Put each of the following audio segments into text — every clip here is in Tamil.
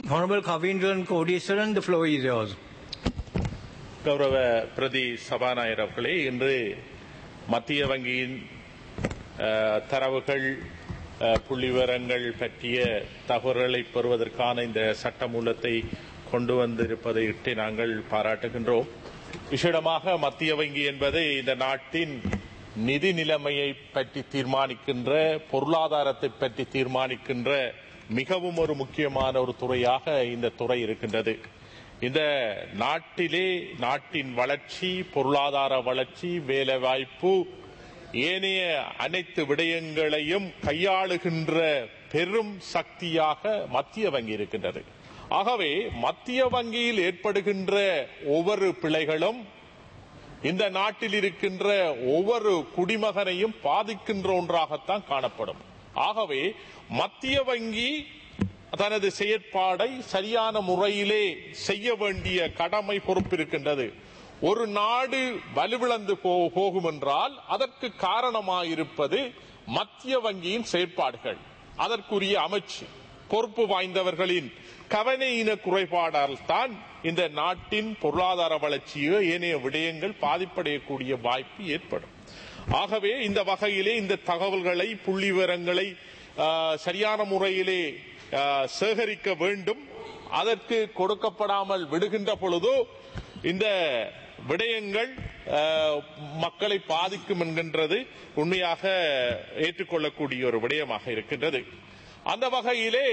Honorable Kavindran Kodiswaran, the floor is yours. கௌரவ பிரதி சபாநாயகர் அவர்களே இன்று மத்திய வங்கியின் அஹ், தரவுகள் அஹ், புள்ளிவிவரங்கள் பற்றிய தகவல்களை பெறுவதற்கான இந்த சட்டமூலத்தை கொண்டு வந்திருப்பதை இட்டு நாங்கள் பாராட்டுகின்றோம் விசேடமாக மத்திய வங்கி என்பது இந்த நாட்டின் நிதி நிலைமையை பற்றி தீர்மானிக்கின்ற பொருளாதாரத்தை பற்றி தீர்மானிக்கின்ற மிகவும் ஒரு முக்கியமான ஒரு துறையாக இந்த துறை இருக்கின்றது இந்த நாட்டிலே நாட்டின் வளர்ச்சி பொருளாதார வளர்ச்சி வேலைவாய்ப்பு ஏனைய அனைத்து விடயங்களையும் கையாளுகின்ற பெரும் சக்தியாக மத்திய வங்கி இருக்கின்றது ஆகவே மத்திய வங்கியில் ஏற்படுகின்ற ஒவ்வொரு பிழைகளும் இந்த நாட்டில் இருக்கின்ற ஒவ்வொரு குடிமகனையும் பாதிக்கின்ற ஒன்றாகத்தான் காணப்படும் ஆகவே மத்திய வங்கி தனது செயற்பாடை சரியான முறையிலே செய்ய வேண்டிய கடமை பொறுப்பிருக்கின்றது ஒரு நாடு வலுவிழந்து போ- போகும் என்றால் அதற்கு காரணமாயிருப்பது மத்திய வங்கியின் செயற்பாடுகள் அதற்குரிய அமைச்சு பொறுப்பு வாய்ந்தவர்களின் கவனையின குறைபாடால் தான் இந்த நாட்டின் பொருளாதார வளர்ச்சியோ ஏனைய விடயங்கள் பாதிப்படையக்கூடிய வாய்ப்பு ஏற்படும் ஆகவே இந்த வகையிலே இந்த தகவல்களை புள்ளி விவரங்களை ஆ, சரியான முறையிலே ஆ, சேகரிக்க வேண்டும் அதற்கு கொடுக்கப்படாமல் விடுகின்ற பொழுதோ இந்த விடயங்கள் ஆ, மக்களை பாதிக்கும் என்கின்றது உண்மையாக ஏற்றுக்கொள்ளக்கூடிய ஒரு விடயமாக இருக்கின்றது அந்த வகையிலே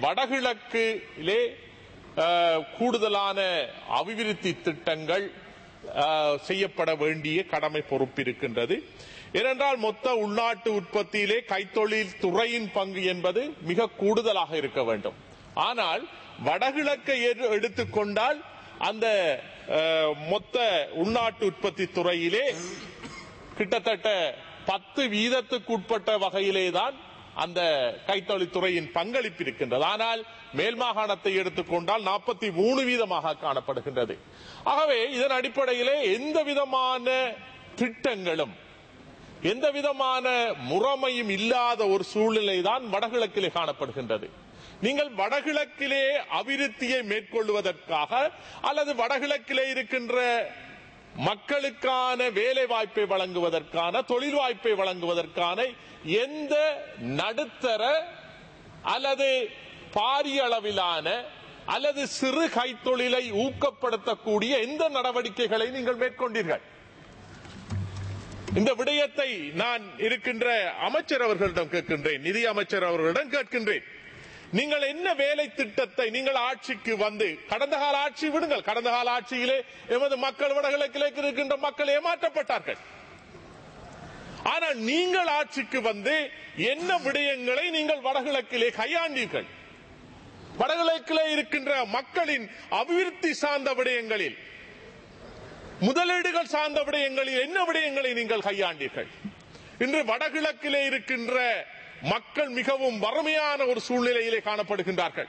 வடகிழக்கிலே ஆ, கூடுதலான அபிவிருத்தி திட்டங்கள் ஆ, செய்யப்பட வேண்டிய கடமை பொறுப்பு இருக்கின்றது ஏனென்றால் மொத்த உள்நாட்டு உற்பத்தியிலே கைத்தொழில் துறையின் பங்கு என்பது மிக கூடுதலாக இருக்க வேண்டும் ஆனால் வடகிழக்கை எடு- எடுத்துக்கொண்டால் அந்த அஹ், மொத்த உள்நாட்டு உற்பத்தி துறையிலே கிட்டத்தட்ட பத்து வீதத்துக்கு உட்பட்ட வகையிலேதான் அந்த கைத்தொழில்துறையின் பங்களிப்பு இருக்கின்றது ஆனால் மேல் மாகாணத்தை எடுத்துக்கொண்டால் நாற்பத்தி மூணு வீதமாக காணப்படுகின்றது ஆகவே இதன் அடிப்படையிலே எந்த விதமான திட்டங்களும் எந்த விதமான முறைமையும் இல்லாத ஒரு சூழ்நிலை தான் வடகிழக்கிலே காணப்படுகின்றது நீங்கள் வடகிழக்கிலே அபிவிருத்தியை மேற்கொள்வதற்காக அல்லது வடகிழக்கிலே இருக்கின்ற மக்களுக்கான வேலை வாய்ப்பை வழங்குவதற்கான தொழில் வாய்ப்பை வழங்குவதற்கான எந்த நடுத்தர அல்லது பாரிய அளவிலான அல்லது சிறு கைத்தொழிலை ஊக்கப்படுத்தக்கூடிய எந்த நடவடிக்கைகளை நீங்கள் மேற்கொண்டீர்கள் இந்த விடயத்தை நான் இருக்கின்ற அமைச்சர் அவர்களிடம் கேட்கின்றேன் நிதி அமைச்சர் அவர்களிடம் கேட்கின்றேன் நீங்கள் என்ன வேலை திட்டத்தை நீங்கள் ஆட்சிக்கு வந்து கடந்த கால ஆட்சி விடுங்கள் கடந்த கால ஆட்சியிலே எமது மக்கள் வடகிழக்கிலே இருக்கின்ற மக்கள் ஏமாற்றப்பட்டார்கள் ஆனால் நீங்கள் ஆட்சிக்கு வந்து என்ன விடயங்களை நீங்கள் வடகிழக்கிலே கையாண்டீர்கள் வடகிழக்கிலே இருக்கின்ற மக்களின் அபிவிருத்தி சார்ந்த விடயங்களில் முதலீடுகள் சார்ந்த விடயங்களில் என்ன விடயங்களை நீங்கள் கையாண்டீர்கள் இன்று வடகிழக்கிலே இருக்கின்ற மக்கள் மிகவும் வறுமையான ஒரு சூழ்நிலையிலே காணப்படுகின்றார்கள்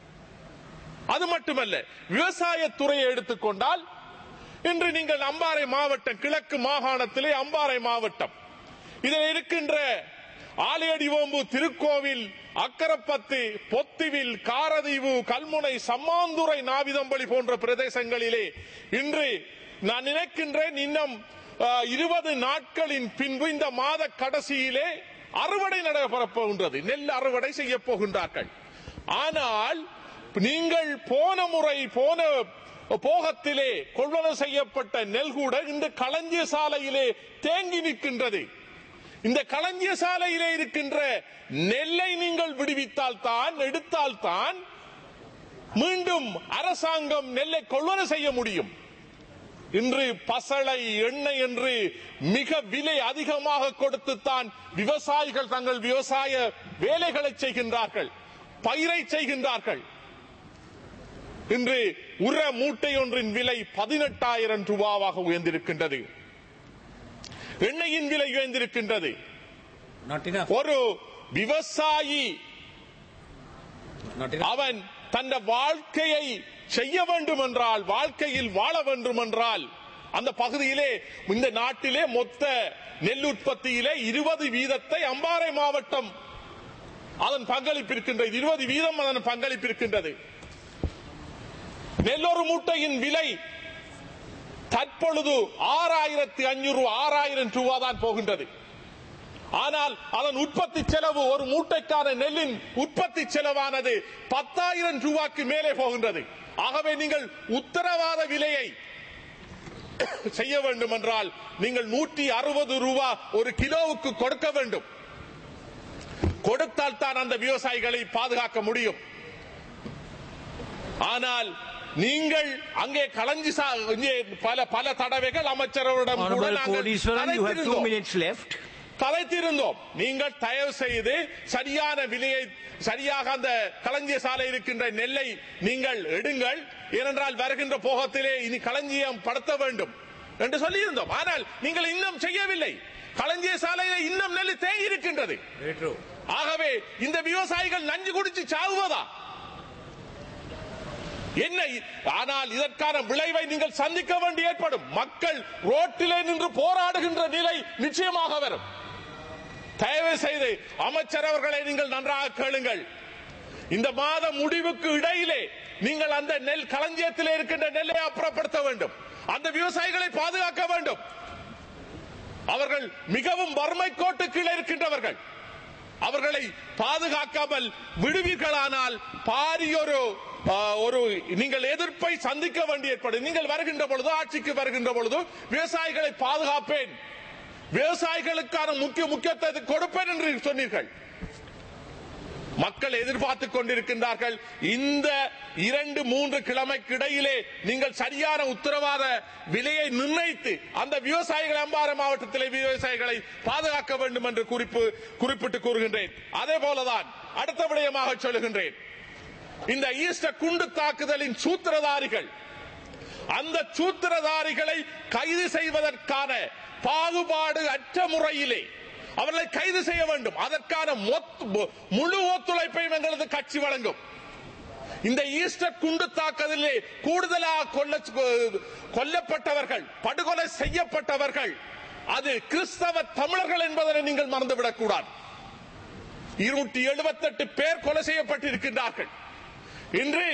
அது மட்டுமல்ல விவசாயத்துறையை எடுத்துக்கொண்டால் இன்று நீங்கள் அம்பாறை மாவட்டம் கிழக்கு மாகாணத்திலே அம்பாறை மாவட்டம் இதில் இருக்கின்ற ஆலையடிவோம்பு திருக்கோவில் அக்கரப்பத்து பொத்திவில் காரதீவு கல்முனை சம்மாந்துறை நாவிதம்பளி போன்ற பிரதேசங்களிலே இன்று நான் நினைக்கின்றேன் இன்னும் இருபது நாட்களின் பின்பு இந்த மாத கடைசியிலே அறுவடை நடைபெறப் போகின்றது நெல் அறுவடை செய்ய போகின்றார்கள் ஆனால் நீங்கள் போன முறை போன போகத்திலே கொள்வனவு செய்யப்பட்ட நெல் கூட இந்த களஞ்சிய சாலையிலே தேங்கி நிற்கின்றது இந்த களஞ்சிய சாலையிலே இருக்கின்ற நெல்லை நீங்கள் விடுவித்தால் தான் எடுத்தால் தான் மீண்டும் அரசாங்கம் நெல்லை கொள்வனவு செய்ய முடியும் இன்று பசளை எண்ணெய் என்று மிக விலை அதிகமாக கொடுத்துத்தான் விவசாயிகள் தங்கள் விவசாய வேலைகளை செய்கின்றார்கள் பயிரை செய்கின்றார்கள் இன்று உர மூட்டை ஒன்றின் விலை பதினெட்டாயிரம் ரூபாவாக உயர்ந்திருக்கின்றது எண்ணெயின் விலை உயர்ந்திருக்கின்றது Not enough. ஒரு விவசாயி Not enough. அவன் தன் வாழ்க்கையை செய்ய வேண்டும் என்றால் வாழ்க்கையில் வாழ வேண்டும் என்றால் அந்த பகுதியிலே இந்த நாட்டிலே மொத்த நெல் உற்பத்தியிலே இருபது வீதத்தை அம்பாறை மாவட்டம் அதன் பங்களிப்பு இருக்கின்றது இருபது வீதம் அதன் பங்களிப்பு இருக்கின்றது நெல்லொரு மூட்டையின் விலை தற்பொழுது ஆறாயிரத்தி அஞ்சூறு ஆறாயிரம் ரூபாய் தான் போகின்றது ஆனால் அதன் உற்பத்தி செலவு ஒரு மூட்டைக்கான நெல்லின் உற்பத்தி செலவானது பத்தாயிரம் ரூபாய்க்கு மேலே போகின்றது ஆகவே நீங்கள் உத்தரவாத விலையை செய்ய வேண்டும் என்றால் நீங்கள் நூற்றி அறுபது ரூபா ஒரு கிலோவுக்கு கொடுக்க வேண்டும் கொடுத்தால் தான் அந்த விவசாயிகளை பாதுகாக்க முடியும் ஆனால் நீங்கள் அங்கே களஞ்சி சா- இங்கே பல பல தடவைகள் அமைச்சரவரிடம் கூட Honorable நாங்கள் Kodiswaran, you have two கதைத்திருந்தோம். minutes left. கதைத்திருந்தோம் நீங்கள் தயவு செய்து சரியான விலையை சரியாக அந்த களஞ்சிய சாலை இருக்கின்ற நெல்லை நீங்கள் எடுங்கள் ஏனென்றால் வருகின்ற போகத்திலே இனி களஞ்சியம் படுத்த வேண்டும் என்று சொல்லியிருந்தோம் ஆனால் நீங்கள் இன்னும் செய்யவில்லை களஞ்சிய சாலையில இன்னும் நெல் தேங்கி இருக்கின்றது ஆகவே இந்த விவசாயிகள் நஞ்சு குடிச்சு சாகுவதா என்ன இ- ஆனால் இதற்கான விளைவை நீங்கள் சந்திக்க வேண்டி ஏற்படும் மக்கள் ரோட்டிலே நின்று போராடுகின்ற நிலை நிச்சயமாக வரும் தயவு செய்து அமைச்சர் அவர்களை நீங்கள் நன்றாக கேளுங்கள் இந்த மாத முடிவுக்கு இடையிலே நீங்கள் அந்த நெல் களஞ்சியத்தில் இருக்கின்ற நெல்லை அப்புறப்படுத்த வேண்டும் அந்த விவசாயிகளை பாதுகாக்க வேண்டும் அவர்கள் மிகவும் வறுமை கோட்டு கீழே இருக்கின்றவர்கள் அவர்களை பாதுகாக்காமல் விடுவீர்களானால் பாரியொரு ஆ, ஒரு நீங்கள் எதிர்ப்பை சந்திக்க வேண்டி ஏற்படும் நீங்கள் வருகின்ற பொழுது ஆட்சிக்கு வருகின்ற பொழுது விவசாயிகளை பாதுகாப்பேன் விவசாயிகளுக்கான முக்கிய முக்கியத்துவத்தை கொடுப்பேன் என்று சொன்னீர்கள் மக்கள் எதிர்பார்த்துக் கொண்டிருக்கின்றார்கள் இந்த இரண்டு மூன்று கிழமைக்கு இடையிலே நீங்கள் சரியான உத்தரவாத விலையை நிர்ணயித்து அந்த விவசாயிகள் அம்பாறை மாவட்டத்திலே விவசாயிகளை பாதுகாக்க வேண்டும் என்று குறிப்பு குறிப்பிட்டு கூறுகின்றேன் அதே போலதான் அடுத்த விடயமாக சொல்லுகின்றேன் இந்த ஈஸ்டர் குண்டு தாக்குதலின் சூத்திரதாரிகள் அந்த சூத்திரதாரிகளை கைது செய்வதற்கான பாகுபாடு அற்ற முறையிலே அவர்களை கைது செய்ய வேண்டும் அதற்கான மொத்த- மு- முழு ஒத்துழைப்பையும் எங்களது கட்சி வழங்கும் இந்த ஈஸ்டர் குண்டு தாக்குதலிலே கூடுதலாக கொல்ல கொல்லப்பட்டவர்கள் படுகொலை செய்யப்பட்டவர்கள் அது கிறிஸ்தவ தமிழர்கள் என்பதனை நீங்கள் மறந்துவிடக் கூடாது இருநூற்றி எழுபத்தெட்டு பேர் கொலை செய்யப்பட்டிருக்கின்றார்கள் இன்று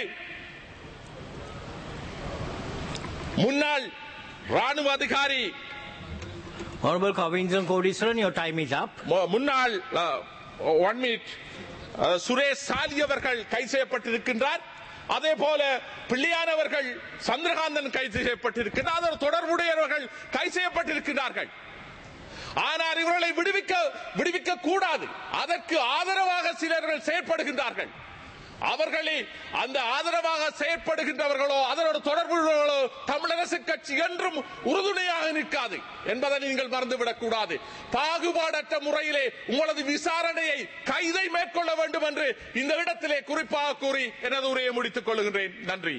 முன்னாள் ராணுவ அதிகாரி Honorable Kavindran Kodiswaran, your time is up. மு- முன்னாள் ஒன் மினிட் சுரேஷ் சாலி அவர்கள் கைது செய்யப்பட்டிருக்கின்றார் அதே போல பிள்ளையானவர்கள் சந்திரகாந்தன் கைது செய்யப்பட்டிருக்கின்றார் அதோடு தொடர்புடையவர்கள் கைது செய்யப்பட்டிருக்கிறார்கள் ஆனால் இவர்களை விடுவிக்க விடுவிக்க கூடாது அதற்கு ஆதரவாக சிலர்கள் செயற்படுகின்றார்கள் அவர்களே அந்த ஆதரவாக செயற்படுகின்றவர்களோ அதனோடு தொடர்புகளோ தமிழரசு கட்சி என்றும் உறுதுணையாக நிற்காது என்பதை நீங்கள் மறந்துவிடக் கூடாது பாகுபாடற்ற முறையிலே உங்களது விசாரணையை கைதை மேற்கொள்ள வேண்டும் என்று இந்த இடத்திலே குறிப்பாக கூறி எனது உரையை முடித்துக் கொள்கின்றேன் நன்றி